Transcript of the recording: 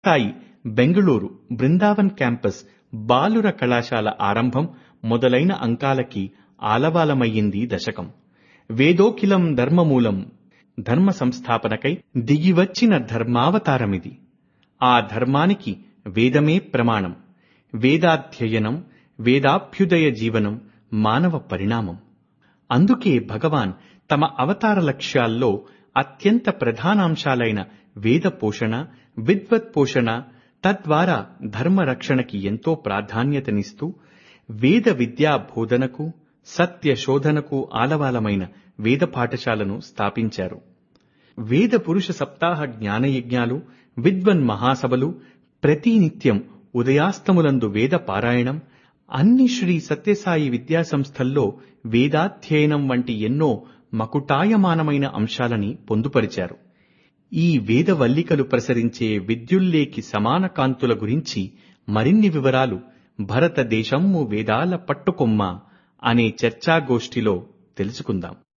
స్థాయి బెంగళూరు బృందావన్ క్యాంపస్ బాలుర కళాశాల ఆరంభం మొదలైన అంకాలకి ఆలవాలమయ్యింది దశకం వేదోఖిలం ధర్మమూలం ధర్మ సంస్థాపనకై దిగివచ్చిన ధర్మావతారమిది ఆ ధర్మానికి వేదమే ప్రమాణం వేదాధ్యయనం వేదాభ్యుదయ జీవనం మానవ పరిణామం అందుకే భగవాన్ తమ అవతార లక్ష్యాల్లో అత్యంత ప్రధానాంశాలైన వేద పోషణ విద్వత్ పోషణ తద్వారా ధర్మ రక్షణకి ఎంతో ప్రాధాన్యతనిస్తూ వేద విద్యా బోధనకు సత్య శోధనకు ఆలవాలమైన వేద పాఠశాలను స్థాపించారు వేద పురుష సప్తాహ జ్ఞానయజ్ఞాలు విద్వన్ మహాసభలు ప్రతినిత్యం ఉదయాస్తములందు వేద పారాయణం అన్ని శ్రీ సత్యసాయి విద్యా సంస్థల్లో వేదాధ్యయనం వంటి ఎన్నో మకుటాయమానమైన అంశాలని పొందుపరిచారు ఈ వేదవల్లికలు ప్రసరించే విద్యుల్లేకి సమాన కాంతుల గురించి మరిన్ని వివరాలు భరతదేశమ్ము వేదాల పట్టుకొమ్మ అనే చర్చాగోష్ఠిలో తెలుసుకుందాం